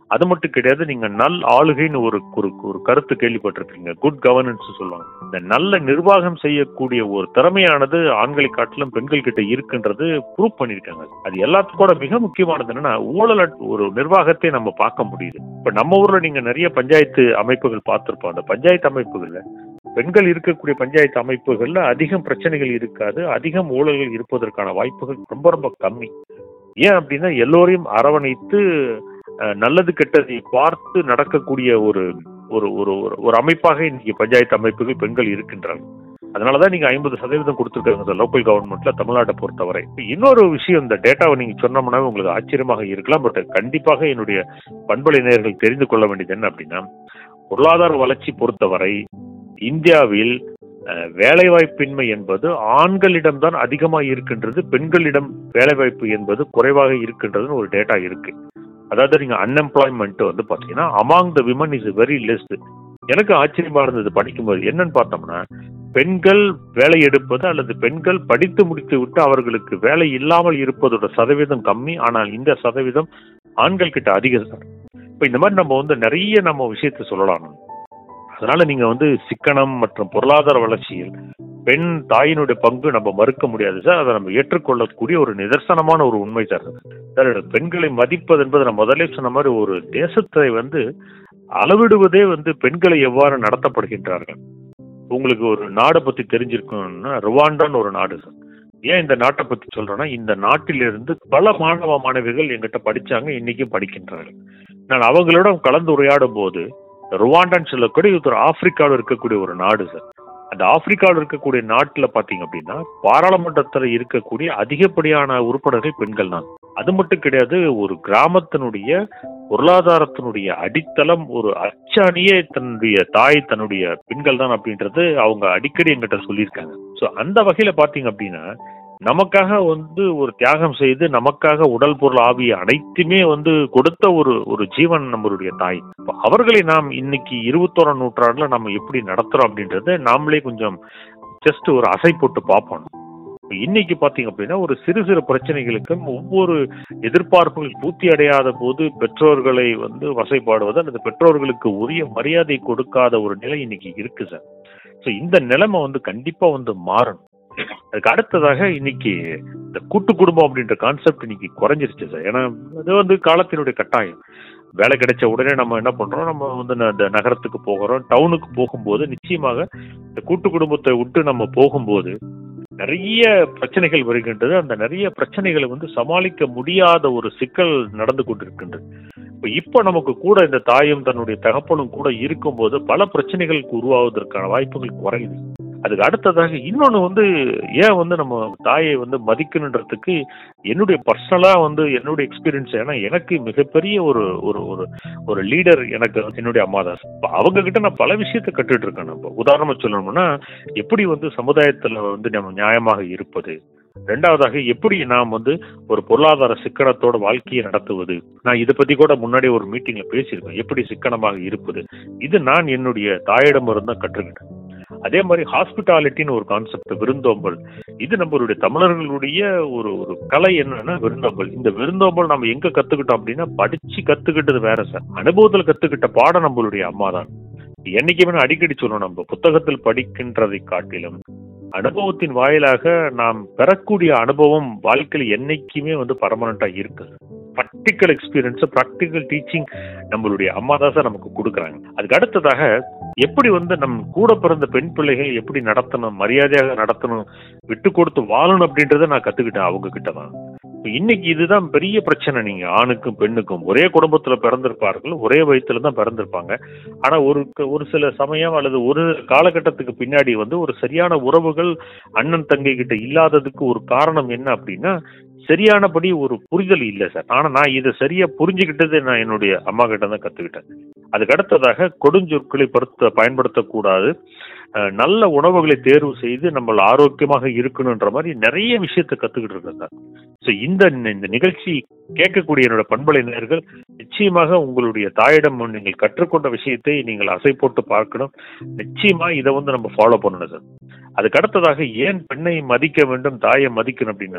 அது மட்டும் கிடையாது நீங்க நல் ஆளுகைன்னு ஒரு ஒரு ஒரு கருத்து கேள்விப்பட்டிருப்பீங்க குட் கவர்னன்ஸ் சொல்லுவாங்க இந்த நல்ல நிர்வாகம் செய்யக்கூடிய ஒரு திறமையானது ஆண்களை காட்டிலும் பெண்கள் கிட்ட இருக்குன்றது ப்ரூவ் பண்ணிருக்காங்க அது எல்லாத்துக்கூட மிக முக்கியமானது என்னன்னா ஊழல் ஒரு நிர்வாகத்தை நம்ம பார்க்க முடியுது இப்ப நம்ம ஊர்ல நீங்க நிறைய பஞ்சாயத்து அமைப்புகள் பார்த்திருப்போம் அந்த பஞ்சாயத்து அமைப்புகள்ல பெண்கள் இருக்கக்கூடிய பஞ்சாயத்து அமைப்புகள்ல அதிகம் பிரச்சனைகள் இருக்காது அதிகம் ஊழல்கள் இருப்பதற்கான வாய்ப்புகள் ரொம்ப ரொம்ப கம்மி ஏன் அப்படின்னா எல்லோரையும் அரவணைத்து அஹ், நல்லது கெட்டதை பார்த்து நடக்கக்கூடிய ஒரு ஒரு ஒரு ஒரு- ஒரு அமைப்பாக இன்னைக்கு பஞ்சாயத்து அமைப்புகள் பெண்கள் இருக்கின்றார்கள் அதனாலதான் நீங்க ஐம்பது சதவீதம் கொடுத்துருக்காங்க இந்த லோக்கல் கவர்மெண்ட்ல தமிழ்நாட்டை பொறுத்தவரை இன்னொரு விஷயம் இந்த டேட்டாவை நீங்க சொன்னோம்னா உங்களுக்கு ஆச்சரியமாக இருக்கலாம் பட் கண்டிப்பாக என்னுடைய பண்பலை நேயர்கள் தெரிந்து கொள்ள வேண்டியது என்ன அப்படின்னா பொருளாதார வளர்ச்சி பொறுத்தவரை இந்தியாவில் அஹ், வேலைவாய்ப்பின்மை என்பது ஆண்களிடம்தான் அதிகமாக இருக்கின்றது பெண்களிடம் வேலைவாய்ப்பு என்பது குறைவாக இருக்கின்றதுன்னு ஒரு டேட்டா இருக்கு அதாவது நீங்க அன்எம்ப்ளாய்மெண்ட் வந்து பாத்தீங்கன்னா among the women is very less எனக்கு ஆச்சரியமா இருந்தது படிக்கும்போது என்னன்னு பார்த்தோம்னா பெண்கள் வேலை எடுப்பது அல்லது பெண்கள் படித்து முடித்து விட்டு அவர்களுக்கு வேலை இல்லாமல் இருப்பதோட சதவீதம் கம்மி ஆனால் இந்த சதவீதம் ஆண்கள் கிட்ட அதிகம் சார் இப்போ இந்த மாதிரி நம்ம வந்து நிறைய நம்ம விஷயத்த சொல்லலாம் அதனால நீங்க வந்து சிக்கனம் மற்றும் பொருளாதார வளர்ச்சியில் பெண் தாயினுடைய பங்கு நம்ம மறுக்க முடியாது சார் அதை நம்ம ஏற்றுக்கொள்ளக்கூடிய ஒரு நிதர்சனமான ஒரு உண்மை சார் சார் பெண்களை மதிப்பது என்பது நான் முதல்ல சொன்ன மாதிரி ஒரு தேசத்தை வந்து அளவிடுவதே வந்து பெண்களை எவ்வாறு நடத்தப்படுகின்றார்கள் உங்களுக்கு ஒரு நாடை பத்தி தெரிஞ்சிருக்கும்னா ருவாண்டான்னு ஒரு நாடு சார் ஏன் இந்த நாட்டை பத்தி சொல்றேன்னா இந்த நாட்டிலிருந்து பல மாணவ மாணவிகள் எங்கிட்ட படிச்சாங்க இன்னைக்கும் படிக்கின்றார்கள் நான் அவங்களோட கலந்து உரையாடும் போது ருவாண்டான்னு சொல்லக்கூடிய இது ஒரு ஆப்பிரிக்காவில் இருக்கக்கூடிய ஒரு நாடு சார் அந்த ஆப்பிரிக்காவில் இருக்கக்கூடிய நாட்டில் பார்த்தீங்க அப்படின்னா பாராளுமன்றத்தில் இருக்கக்கூடிய அதிகப்படியான உறுப்பினர்கள் பெண்கள் தான் அது மட்டும் கிடையாது ஒரு கிராமத்தினுடைய பொருளாதாரத்தினுடைய அடித்தளம் ஒரு அச்சாணியே தன்னுடைய தாய் தன்னுடைய பெண்கள் தான் அப்படின்றது அவங்க அடிக்கடி எங்கிட்ட சொல்லியிருக்காங்க ஸோ அந்த வகையில பார்த்தீங்க அப்படின்னா நமக்காக வந்து ஒரு தியாகம் செய்து நமக்காக உடல் பொருள் ஆவி அனைத்துமே வந்து கொடுத்த ஒரு ஒரு ஜீவன் நம்மளுடைய தாய் அப்ப அவர்களை நாம் இன்னைக்கு இருபத்தோராம் நூற்றாண்டுல நம்ம எப்படி நடத்துறோம் அப்படின்றத நாமளே கொஞ்சம் ஜஸ்ட் ஒரு அசை போட்டு பார்ப்போம் இப்ப இன்னைக்கு பாத்தீங்க அப்படின்னா ஒரு சிறு சிறு பிரச்சனைகளுக்கும் ஒவ்வொரு எதிர்பார்ப்புகள் பூர்த்தி அடையாத போது பெற்றோர்களை வந்து வசைப்பாடுவது அல்லது பெற்றோர்களுக்கு உரிய மரியாதை கொடுக்காத ஒரு நிலை இன்னைக்கு இருக்கு சார் ஸோ இந்த நிலைமை வந்து கண்டிப்பா வந்து மாறணும் அதுக்கு அடுத்ததாக இன்னைக்கு இந்த கூட்டு குடும்பம் அப்படின்ற கான்செப்ட் இன்னைக்கு குறைஞ்சிருச்சு சார் ஏன்னா அது வந்து காலத்தினுடைய கட்டாயம் வேலை கிடைச்ச உடனே நம்ம என்ன பண்றோம் நம்ம வந்து ந- இந்த நகரத்துக்கு போகிறோம் டவுனுக்கு போகும்போது நிச்சயமாக இந்த கூட்டு குடும்பத்தை விட்டு நம்ம போகும்போது நிறைய பிரச்சனைகள் வருகின்றது அந்த நிறைய பிரச்சனைகளை வந்து சமாளிக்க முடியாத ஒரு சிக்கல் நடந்து கொண்டிருக்கின்றது இப்ப இப்ப நமக்கு கூட இந்த தாயும் தன்னுடைய தகப்பனும் கூட இருக்கும்போது பல பிரச்சனைகளுக்கு உருவாவதற்கான வாய்ப்புகள் குறையுது அதுக்கு அடுத்ததாக இன்னொன்னு வந்து ஏன் வந்து நம்ம தாயை வந்து மதிக்கணுன்றதுக்கு என்னுடைய பர்சனலா வந்து என்னுடைய எக்ஸ்பீரியன்ஸ் ஏன்னா எனக்கு மிகப்பெரிய ஒரு ஒரு ஒரு ஒரு லீடர் எனக்கு என்னுடைய அம்மா தான் இப்ப அவங்க கிட்ட நான் பல விஷயத்தை கற்றுட்டு இருக்கேன் நம்ம உதாரணமா சொல்லணும்னா எப்படி வந்து சமுதாயத்துல வந்து நம்ம நியாயமாக இருப்பது ரெண்டாவதாக எப்படி நாம் வந்து ஒரு பொருளாதார சிக்கனத்தோட வாழ்க்கையை நடத்துவது நான் இதை பத்தி கூட முன்னாடி ஒரு மீட்டிங்ல பேசியிருக்கேன் எப்படி சிக்கனமாக இருப்பது இது நான் என்னுடைய தாயிடமிருந்து தான் கற்றுக்கிட்டேன் அதே மாதிரி ஹாஸ்பிட்டாலிட்டின்னு ஒரு கான்செப்ட் விருந்தோம்பல் இது நம்மளுடைய தமிழர்களுடைய ஒரு ஒரு கலை என்னன்னா விருந்தோம்பல் இந்த விருந்தோம்பல் நம்ம எங்க கத்துக்கிட்டோம் அப்படின்னா படிச்சு கத்துக்கிட்டது வேற சார் அனுபவத்துல கத்துக்கிட்ட பாடம் நம்மளுடைய அம்மா தான் என்னைக்குமே நான் அடிக்கடி சொல்லுவோம் நம்ம புத்தகத்தில் படிக்கின்றதை காட்டிலும் அனுபவத்தின் வாயிலாக நாம் பெறக்கூடிய அனுபவம் வாழ்க்கையில் என்னைக்குமே வந்து பர்மனண்டா இருக்கு ப்ராக்டிக்கல் எக்ஸ்பீரியன்ஸ் ப்ராக்டிக்கல் டீச்சிங் நம்மளுடைய அம்மா தான் சார் நமக்கு கொடுக்குறாங்க அதுக்கு அடுத்ததாக எப்படி வந்து நம் கூட பிறந்த பெண் பிள்ளைகள் எப்படி நடத்தணும் மரியாதையாக நடத்தணும் விட்டு கொடுத்து வாழணும் அப்படின்றத நான் கத்துக்கிட்டேன் அவங்க கிட்ட தான் இப்ப இன்னைக்கு இதுதான் பெரிய பிரச்சனை நீங்க ஆணுக்கும் பெண்ணுக்கும் ஒரே குடும்பத்துல பிறந்திருப்பார்கள் ஒரே வயித்துல தான் பிறந்திருப்பாங்க ஆனா ஒரு ஒரு சில சமயம் அல்லது ஒரு காலகட்டத்துக்கு பின்னாடி வந்து ஒரு சரியான உறவுகள் அண்ணன் தங்கை கிட்ட இல்லாததுக்கு ஒரு காரணம் என்ன அப்படின்னா சரியானபடி ஒரு புரிதல் இல்லை சார் ஆனா நான் இதை சரியா புரிஞ்சுக்கிட்டது நான் என்னுடைய அம்மா கிட்ட தான் கத்துக்கிட்டேன் அதுக்கு அடுத்ததாக கொடுஞ்சொற்களை படுத்த பயன்படுத்தக்கூடாது அஹ் நல்ல உணவுகளை தேர்வு செய்து நம்ம ஆரோக்கியமாக இருக்கணுன்ற மாதிரி நிறைய விஷயத்தை கத்துக்கிட்டு இருக்கேன் சார் ஸோ இந்த இந்த நிகழ்ச்சி கேட்கக்கூடிய என்னோட பண்பலை நேர்கள் நிச்சயமாக உங்களுடைய தாயிடம் நீங்கள் கற்றுக்கொண்ட விஷயத்தை நீங்கள் அசை போட்டு பார்க்கணும் நிச்சயமா இதை வந்து நம்ம ஃபாலோ பண்ணணும் சார் அதுக்கு அடுத்ததாக ஏன் பெண்ணை மதிக்க வேண்டும் தாயை மதிக்கணும் அப்படின்னா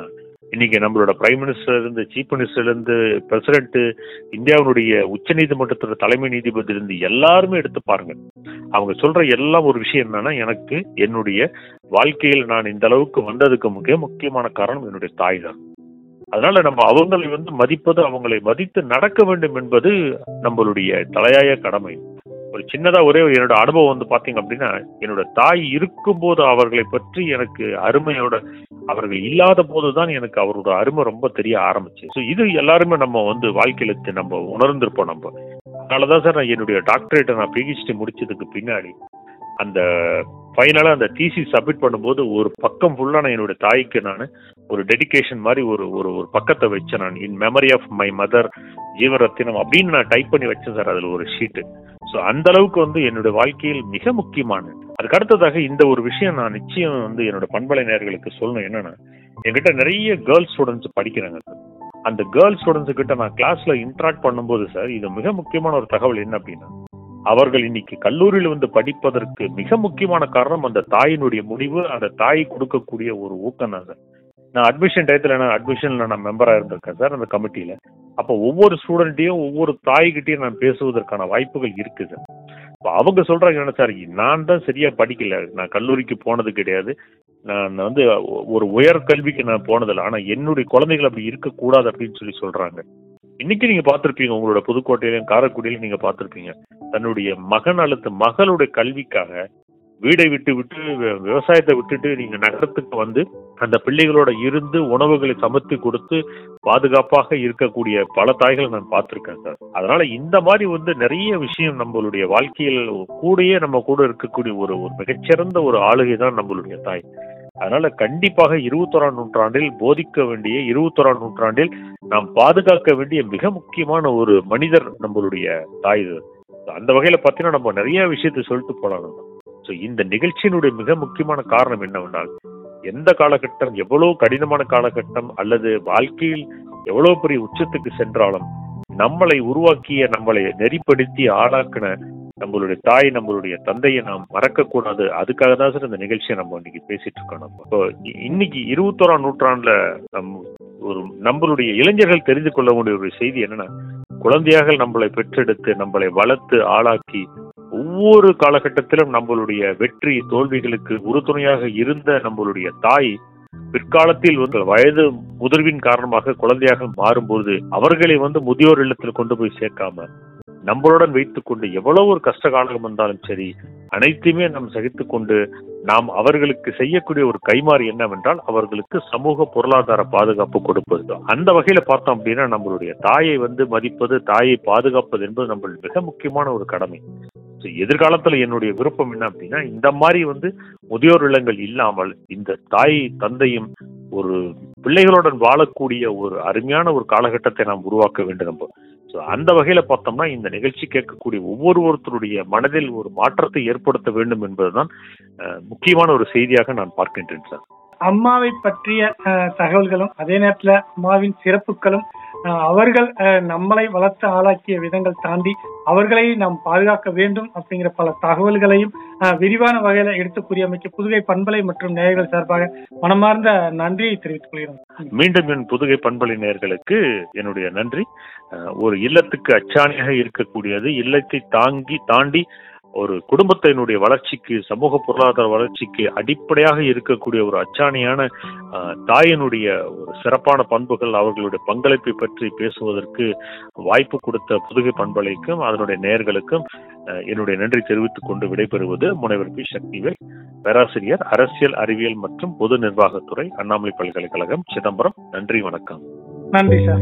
இன்னைக்கு நம்மளோட பிரைம் மினிஸ்டர் இருந்து சீஃப் மினிஸ்டர்ல இருந்து பிரசிடென்ட் இந்தியாவுடைய உச்ச நீதிமன்றத்தோட தலைமை நீதிபதி இருந்து எல்லாருமே எடுத்து பாருங்க அவங்க சொல்ற எல்லாம் ஒரு விஷயம் என்னன்னா எனக்கு என்னுடைய வாழ்க்கையில் நான் இந்த அளவுக்கு வந்ததுக்கு மிக முக்கியமான காரணம் என்னுடைய தாய் தான் அதனால நம்ம அவங்களை வந்து மதிப்பது அவங்களை மதித்து நடக்க வேண்டும் என்பது நம்மளுடைய தலையாய கடமை ஒரு சின்னதா ஒரே ஒரு என்னோட அனுபவம் வந்து பாத்தீங்க அப்படின்னா என்னோட தாய் இருக்கும்போது அவர்களை பற்றி எனக்கு அருமையோட அவர்கள் இல்லாத போதுதான் எனக்கு அவரோட அருமை ரொம்ப தெரிய ஆரம்பிச்சு ஸோ இது எல்லாருமே நம்ம வந்து வாழ்க்கையில தெ- நம்ம உணர்ந்திருப்போம் நம்ம அதனாலதான் சார் நான் என்னுடைய டாக்டரேட்டை நான் பிஹெச்டி முடிச்சதுக்கு பின்னாடி அந்த ஃபைனலா அந்த டிசி சப்மிட் பண்ணும்போது ஒரு பக்கம் ஃபுல்லா நான் என்னோட தாய்க்கு நான் ஒரு டெடிகேஷன் மாதிரி ஒரு ஒரு ஒரு பக்கத்தை வச்சேன் நான் in memory of my mother Jeevarathinam அப்படின்னு நான் டைப் பண்ணி வச்சேன் சார் அதுல ஒரு ஷீட்டு ஸோ அந்த அளவுக்கு வந்து என்னோட வாழ்க்கையில் மிக முக்கியமான அதுக்கு அடுத்ததாக இந்த ஒரு விஷயம் நான் நிச்சயம் வந்து என்னோட பண்பலை நேயர்களுக்கு சொல்லணும் என்னன்னா என்கிட்ட நிறைய கேர்ள்ஸ் ஸ்டூடெண்ட்ஸ் படிக்கிறாங்க சார் அந்த கேர்ள்ஸ் ஸ்டூடெண்ட்ஸ் கிட்ட நான் கிளாஸ்ல இன்ட்ராக்ட் பண்ணும்போது சார் இது மிக முக்கியமான ஒரு தகவல் என்ன அப்படின்னா அவர்கள் இன்னைக்கு கல்லூரியில் வந்து படிப்பதற்கு மிக முக்கியமான காரணம் அந்த தாயினுடைய முடிவு அந்த தாய் கொடுக்கக்கூடிய ஒரு ஊக்கம் தான் சார் நான் அட்மிஷன் டயத்துல நான் அட்மிஷன்ல நான் மெம்பரா இருந்திருக்கேன் சார் அந்த கமிட்டியில அப்போ ஒவ்வொரு ஸ்டூடெண்ட்டையும் ஒவ்வொரு தாய்கிட்டையும் நான் பேசுவதற்கான வாய்ப்புகள் இருக்குது இப்போ அவங்க சொல்றாங்க என்ன சார் நான் தான் சரியா படிக்கல நான் கல்லூரிக்கு போனது கிடையாது நான் வந்து ஒரு உயர் கல்விக்கு நான் போனதில்லை ஆனா என்னுடைய குழந்தைகள் அப்படி இருக்கக்கூடாது அப்படின்னு சொல்லி சொல்றாங்க இன்னைக்கு நீங்க பார்த்திருப்பீங்க உங்களோட புதுக்கோட்டையிலும் காரைக்குடியிலும் நீங்க பார்த்திருப்பீங்க தன்னுடைய மகன் அல்லது மகளுடைய கல்விக்காக வீடை விட்டு விட்டு வி- விவசாயத்தை விட்டுட்டு நீங்க நகரத்துக்கு வந்து அந்த பிள்ளைகளோட இருந்து உணவுகளை சமைத்து கொடுத்து பாதுகாப்பாக இருக்கக்கூடிய பல தாய்களை நான் பார்த்திருக்கேன் சார் அதனால இந்த மாதிரி வந்து நிறைய விஷயம் நம்மளுடைய வாழ்க்கையில் கூடயே நம்ம கூட இருக்கக்கூடிய ஒரு ஒரு மிகச்சிறந்த ஒரு ஆளுகை தான் நம்மளுடைய தாய் அதனால கண்டிப்பாக இருபத்தோராம் நூற்றாண்டில் போதிக்க வேண்டிய இருபத்தோராம் நூற்றாண்டில் நாம் பாதுகாக்க வேண்டிய மிக முக்கியமான ஒரு மனிதர் நம்மளுடைய தாய் இது. அந்த வகையில பார்த்தீங்கன்னா நம்ம நிறைய விஷயத்தை சொல்லிட்டு போலாம் ஸோ இந்த நிகழ்ச்சியினுடைய மிக முக்கியமான காரணம் என்னவென்றால் எந்த காலகட்டம் எவ்வளவு கடினமான காலகட்டம் அல்லது வாழ்க்கையில் எவ்வளவு பெரிய உச்சத்துக்கு சென்றாலும் நம்மளை உருவாக்கிய நம்மளை நெறிப்படுத்தி ஆளாக்கின நம்மளுடைய தாய் நம்மளுடைய தந்தையை நாம் மறக்க கூடாது அதுக்காக தான் சார் இந்த நிகழ்ச்சியை நம்ம இன்னைக்கு பேசிட்டு இருக்கோம் நம்ம இப்போ இ- இன்னைக்கு இருபத்தோராம் நூற்றாண்டுல நம் ஒரு நம்மளுடைய இளைஞர்கள் தெரிந்து கொள்ள வேண்டிய ஒரு செய்தி என்னன்னா குழந்தையாக நம்மளை பெற்றெடுத்து நம்மளை வளர்த்து ஆளாக்கி ஒவ்வொரு காலகட்டத்திலும் நம்மளுடைய வெற்றி தோல்விகளுக்கு உறுதுணையாக இருந்த நம்மளுடைய தாய் பிற்காலத்தில் வந்து வயது முதிர்வின் காரணமாக குழந்தையாக மாறும்போது அவர்களை வந்து முதியோர் இல்லத்தில் கொண்டு போய் சேர்க்காம நம்மளுடன் வைத்துக் கொண்டு எவ்வளவு ஒரு கஷ்ட காலம் வந்தாலும் சரி அனைத்தையுமே நாம் சகித்துக் கொண்டு நாம் அவர்களுக்கு செய்யக்கூடிய ஒரு கைமாறு என்னவென்றால் அவர்களுக்கு சமூக பொருளாதார பாதுகாப்பு கொடுப்பது அந்த வகையில பார்த்தோம் அப்படின்னா நம்மளுடைய தாயை வந்து மதிப்பது தாயை பாதுகாப்பது என்பது நம்ம மிக முக்கியமான ஒரு கடமை So, எதிர்காலத்துல என்னுடைய விருப்பம் என்ன அப்படின்னா இந்த மாதிரி வந்து முதியோர் இல்லங்கள் இல்லாமல் இந்த தாய் தந்தையும் ஒரு பிள்ளைகளுடன் வாழக்கூடிய ஒரு அருமையான ஒரு காலகட்டத்தை நாம் உருவாக்க வேண்டும் நம்ம ஸோ அந்த வகையில பார்த்தோம்னா இந்த நிகழ்ச்சி கேட்கக்கூடிய ஒவ்வொருவருத்தருடைய மனதில் ஒரு மாற்றத்தை ஏற்படுத்த வேண்டும் என்பதுதான் அஹ், முக்கியமான ஒரு செய்தியாக நான் பார்க்கின்றேன் சார் அம்மாவை பற்றிய அஹ், தகவல்களும் அதே நேரத்துல அம்மாவின் சிறப்புகளும் அஹ், அவர்கள் அஹ், நம்மளை வளர்த்து ஆளாக்கிய விதங்கள் தாண்டி அவர்களை நாம் பாதுகாக்க வேண்டும் அப்படிங்கிற பல தகவல்களையும் அஹ், விரிவான வகையில எடுத்து கூறியமைக்கு புதுகை பண்பலை மற்றும் நேயர்கள் சார்பாக மனமார்ந்த நன்றியை தெரிவித்துக் கொள்கிறோம் மீண்டும் என் புதுகை பண்பலை நேயர்களுக்கு என்னுடைய நன்றி அஹ், ஒரு இல்லத்துக்கு அச்சாணியாக இருக்கக்கூடியது இல்லத்தை தாங்கி தாண்டி ஒரு குடும்பத்தினுடைய வளர்ச்சிக்கு சமூக பொருளாதார வளர்ச்சிக்கு அடிப்படையாக இருக்கக்கூடிய ஒரு அச்சாணியான அஹ், தாயினுடைய ஒரு சிறப்பான பண்புகள் அவர்களுடைய பங்களிப்பை பற்றி பேசுவதற்கு வாய்ப்பு கொடுத்த புதுகை பண்பலைக்கும் அதனுடைய நேயர்களுக்கும் அஹ், என்னுடைய நன்றி தெரிவித்துக் கொண்டு விடைபெறுவது முனைவர் பி சக்திவேல் பேராசிரியர் அரசியல் அறிவியல் மற்றும் பொது நிர்வாகத்துறை அண்ணாமலை பல்கலைக்கழகம் சிதம்பரம் நன்றி வணக்கம் நன்றி சார்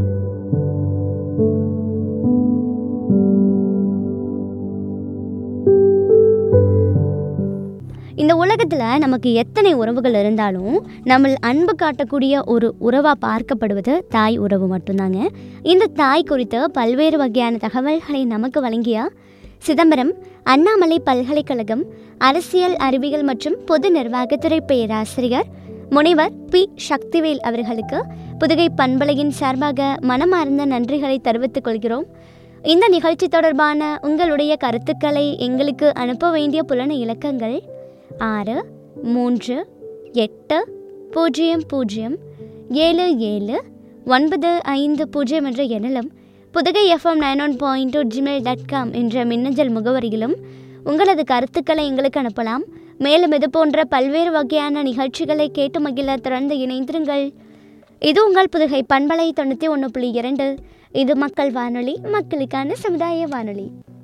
இந்த உலகத்தில் நமக்கு எத்தனை உறவுகள் இருந்தாலும் நம்ம அன்பு காட்டக்கூடிய ஒரு உறவாக பார்க்கப்படுவது தாய் உறவு மட்டும்தாங்க இந்த தாய் குறித்த பல்வேறு வகையான தகவல்களை நமக்கு வழங்கிய சிதம்பரம் அண்ணாமலை பல்கலைக்கழகம் அரசியல் அறிவியல் மற்றும் பொது நிர்வாகத்துறை பேராசிரியர் முனைவர் பி சக்திவேல் அவர்களுக்கு புதுகை பண்பலையின் சார்பாக மனமார்ந்த நன்றிகளை தெரிவித்துக் கொள்கிறோம் இந்த நிகழ்ச்சி தொடர்பான உங்களுடைய கருத்துக்களை எங்களுக்கு அனுப்ப வேண்டிய புலன இலக்கங்கள் ஆறு மூன்று எட்டு பூஜ்ஜியம் பூஜ்ஜியம் ஏழு ஏழு ஒன்பது ஐந்து பூஜ்ஜியம் என்ற எண்ணிலும் Pudugai FM nine one point two Gmail dot com என்ற மின்னஞ்சல் முகவரியிலும் உங்களது கருத்துக்களை எங்களுக்கு அனுப்பலாம் மேலும் இது போன்ற பல்வேறு வகையான நிகழ்ச்சிகளை கேட்டு மகிழ திறந்து இணைந்திருங்கள் இது உங்கள் புதுகை பண்பலை தொண்ணூற்றி ஒன்று புள்ளி இரண்டு இது மக்கள் வானொலி மக்களுக்கான சமுதாய வானொலி